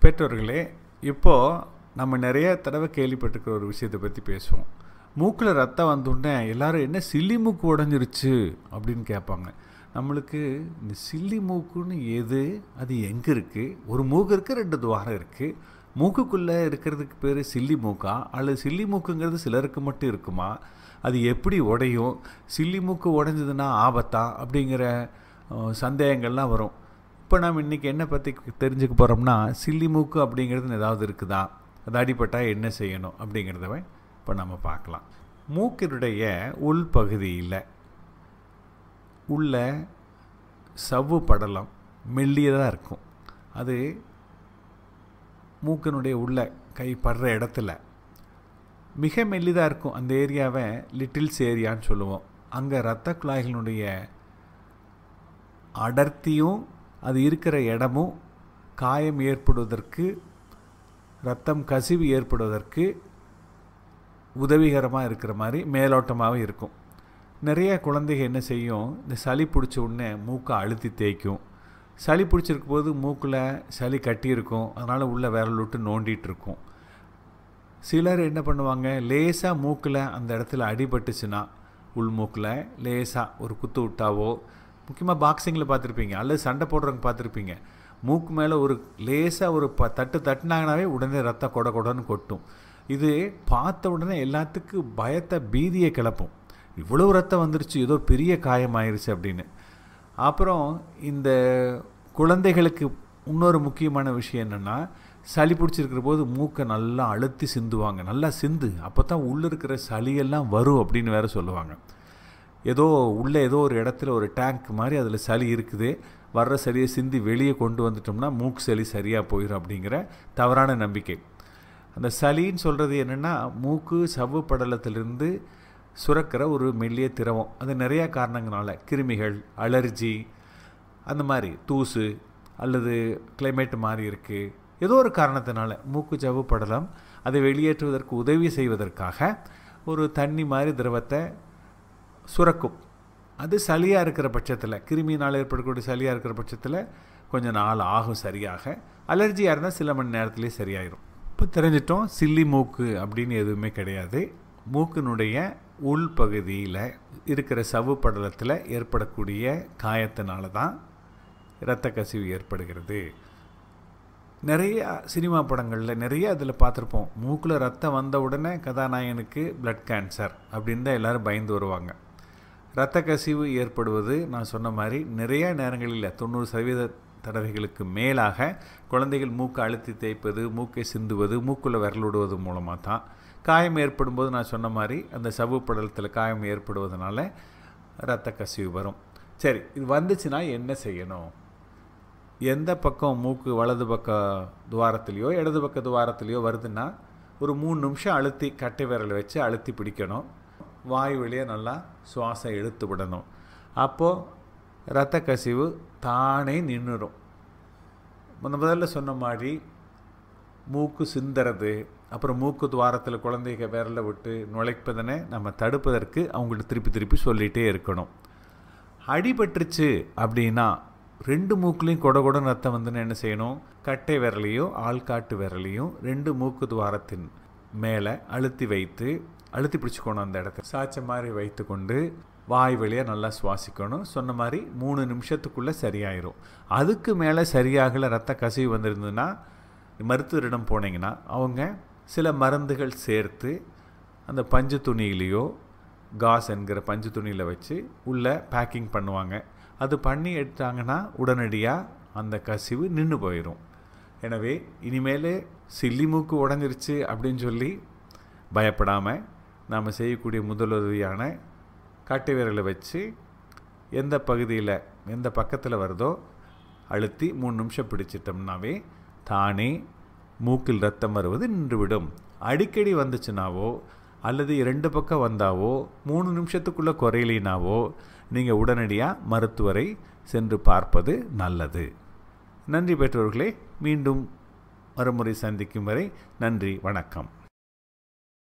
பெற்றோர்களே இப்போது நம்ம நிறைய தடவை கேள்விப்பட்டிருக்கிற ஒரு விஷயத்தை பற்றி பேசுவோம் மூக்கில் ரத்தம் வந்தோடனே எல்லாரும் என்ன சில்லி மூக்கு உடஞ்சிருச்சு அப்படின்னு கேட்பாங்க நம்மளுக்கு இந்த சில்லி மூக்குன்னு எது அது எங்கே இருக்குது ஒரு மூக்கு இருக்குது ரெண்டு துவாரம் இருக்குது மூக்குக்குள்ளே இருக்கிறதுக்கு பேர் சில்லி மூக்கா அல்லது சில்லி மூக்குங்கிறது சிலருக்கு மட்டும் இருக்குமா அது எப்படி உடையும் சில்லி மூக்கு உடைஞ்சதுன்னா ஆபத்தா அப்படிங்கிற அஹ், சந்தேகங்கள்லாம் வரும் இப்போ நாம் இன்றைக்கி என்ன பற்றி தெரிஞ்சுக்க போகிறோம்னா சில்லி மூக்கு அப்படிங்கிறது ஏதாவது இருக்குதா அது அடிபட்டால் என்ன செய்யணும் அப்படிங்கிறத இப்போ நம்ம பார்க்கலாம் மூக்கினுடைய உள்பகுதியில் உள்ள சவ்வு படலம் மெல்லியதாக இருக்கும் அது மூக்கினுடைய உள்ள கை படுற இடத்துல மிக மெல்லிதாக இருக்கும் அந்த ஏரியாவை லிட்டில்ஸ் ஏரியான்னு சொல்லுவோம் அங்கே இரத்த குழாய்களினுடைய அடர்த்தியும் அது இருக்கிற இடமும் காயம் ஏற்படுவதற்கு ரத்தம் கசிவு ஏற்படுவதற்கு உதவிகரமாக இருக்கிற மாதிரி மேலோட்டமாகவே இருக்கும் நிறைய குழந்தைங்க என்ன செய்யும் இந்த சளி பிடிச்ச உடனே மூக்கை அழுத்தி தேய்க்கும் சளி பிடிச்சிருக்கும் போது மூக்கில் சளி கட்டியிருக்கும் அதனால் உள்ள விரல் விட்டு நோண்டிகிட்டு இருக்கும் சிலர் என்ன பண்ணுவாங்க லேசாக மூக்கில் அந்த இடத்துல அடிபட்டுச்சுன்னா உள் மூக்கில் லேசாக ஒரு குத்து விட்டாவோ முக்கியமாக பாக்ஸிங்கில் பார்த்துருப்பீங்க அல்லது சண்டை போடுறவங்க பார்த்துருப்பீங்க மூக்கு மேலே ஒரு லேசாக ஒரு ப தட்டு தட்டினாங்கனாவே உடனே ரத்தம் கொட கொடன்னு கொட்டும் இது பார்த்த உடனே எல்லாத்துக்கும் பயத்தை பீதியை கிளப்பும் இவ்வளோ ரத்தம் வந்துருச்சு ஏதோ பெரிய காயமாயிருச்சு அப்படின்னு அப்புறம் இந்த குழந்தைகளுக்கு இன்னொரு முக்கியமான விஷயம் என்னென்னா சளி பிடிச்சிருக்கிற போது மூக்கை நல்லா அழுத்தி சிந்துவாங்க நல்லா சிந்து அப்போ தான் உள்ளே இருக்கிற சளியெல்லாம் வரும் அப்படின்னு வேற சொல்லுவாங்க ஏதோ உள்ளே ஏதோ ஒரு இடத்துல ஒரு டேங்க் மாதிரி அதில் சளி இருக்குது வர்ற சளியை சிந்தி வெளியே கொண்டு வந்துட்டோம்னா மூக்கு சளி சரியாக போயிடும் அப்படிங்கிற தவறான நம்பிக்கை அந்த சளின்னு சொல்கிறது என்னென்னா மூக்கு சவ்வு படலத்திலிருந்து சுரக்கிற ஒரு மெல்லிய திரவம் அது நிறையா காரணங்களால கிருமிகள் அலர்ஜி அந்த மாதிரி தூசு அல்லது கிளைமேட் மாறி இருக்குது ஏதோ ஒரு காரணத்தினால மூக்கு சவ்வு படலம் அதை வெளியேற்றுவதற்கு உதவி செய்வதற்காக ஒரு தண்ணி மாதிரி திரவத்தை சுரக்கும் அது சளியாக இருக்கிற பட்சத்தில் கிருமியினால் ஏற்படக்கூடிய சளியாக இருக்கிற பட்சத்தில் கொஞ்சம் நாள் ஆகும் சரியாக அலர்ஜியாக இருந்தால் சில மணி நேரத்துலேயே சரியாயிரும் இப்போ தெரிஞ்சிட்டோம் சில்லி மூக்கு அப்படின்னு எதுவுமே கிடையாது மூக்கினுடைய உள்பகுதியில் இருக்கிற சவ்வு படலத்தில் ஏற்படக்கூடிய காயத்தினால தான் இரத்த கசிவு ஏற்படுகிறது நிறைய சினிமா படங்களில் நிறைய அதில் பார்த்துருப்போம் மூக்கில் ரத்தம் வந்த உடனே கதாநாயகனுக்கு பிளட் கேன்சர் அப்படின்னு தான் எல்லோரும் பயந்து வருவாங்க இரத்த கசிவு ஏற்படுவது நான் சொன்ன மாதிரி நிறைய நேரங்களில் தொண்ணூறு சதவீத தடவைகளுக்கு மேலாக குழந்தைகள் மூக்கை அழுத்தி தேய்ப்பது மூக்கை சிந்துவது மூக்குள்ள விரல் விடுவது மூலமாக தான் காயம் ஏற்படும் போது நான் சொன்ன மாதிரி அந்த சவ்வு படலத்தில் காயம் ஏற்படுவதனால இரத்த கசிவு வரும் சரி இது வந்துச்சுன்னா என்ன செய்யணும் எந்த பக்கம் மூக்கு வலது பக்க துவாரத்துலேயோ இடது பக்க துவாரத்துலேயோ வருதுன்னா ஒரு மூணு நிமிஷம் அழுத்தி கட்டை விரலை வச்சு அழுத்தி பிடிக்கணும் வாய் வழியாக நல்லா சுவாசம் இழுத்து விடணும் அப்போது இரத்த கசிவு தானே நின்றுடும் முத முதல்ல சொன்ன மாதிரி மூக்கு சிந்துறது அப்புறம் மூக்கு துவாரத்தில் குழந்தைக விரலை விட்டு நுழைப்பதனை நம்ம தடுப்பதற்கு அவங்கள்ட்ட திருப்பி திருப்பி சொல்லிகிட்டே இருக்கணும் அடிபட்டுருச்சு அப்படின்னா ரெண்டு மூக்குலேயும் கொட கொட ரத்தம் வந்துன்னு என்ன செய்யணும் கட்டை விரலையும் ஆள்காட்டு விரலையும் ரெண்டு மூக்கு துவாரத்தின் மேலே அழுத்தி வைத்து அழுத்தி பிடிச்சிக்கணும் அந்த இடத்த சாய்ச்ச மாதிரி வைத்து கொண்டு வாய் வழியாக நல்லா சுவாசிக்கணும் சொன்ன மாதிரி மூணு நிமிஷத்துக்குள்ளே சரியாயிரும் அதுக்கு மேலே சரியாகலை ரத்த கசிவு வந்திருந்ததுன்னா மருத்துவரிடம் போனீங்கன்னா அவங்க சில மருந்துகள் சேர்த்து அந்த பஞ்சு துணியிலையோ காஸ் என்கிற பஞ்சு துணியில் வச்சு உள்ளே பேக்கிங் பண்ணுவாங்க அது பண்ணி எடுத்தாங்கன்னா உடனடியாக அந்த கசிவு நின்று போயிடும் எனவே இனிமேல் சில்லி மூக்கு உடஞ்சிருச்சு அப்படின்னு சொல்லி பயப்படாமல் நாம் செய்யக்கூடிய முதலுதவியான கட்டை விரலை வச்சு எந்த பகுதியில் எந்த பக்கத்தில் வருதோ அழுத்தி மூணு நிமிஷம் பிடிச்சிட்டோம்னாவே தானே மூக்கில் ரத்தம் வருவது நின்றுவிடும் அடிக்கடி வந்துச்சுனாவோ அல்லது இரண்டு பக்கம் வந்தாவோ மூணு நிமிஷத்துக்குள்ளே குறையலினாவோ நீங்கள் உடனடியாக மருத்துவரை சென்று பார்ப்பது நல்லது நன்றி பெற்றோர்களே மீண்டும் மறுமுறை சந்திக்கும் வரை நன்றி வணக்கம்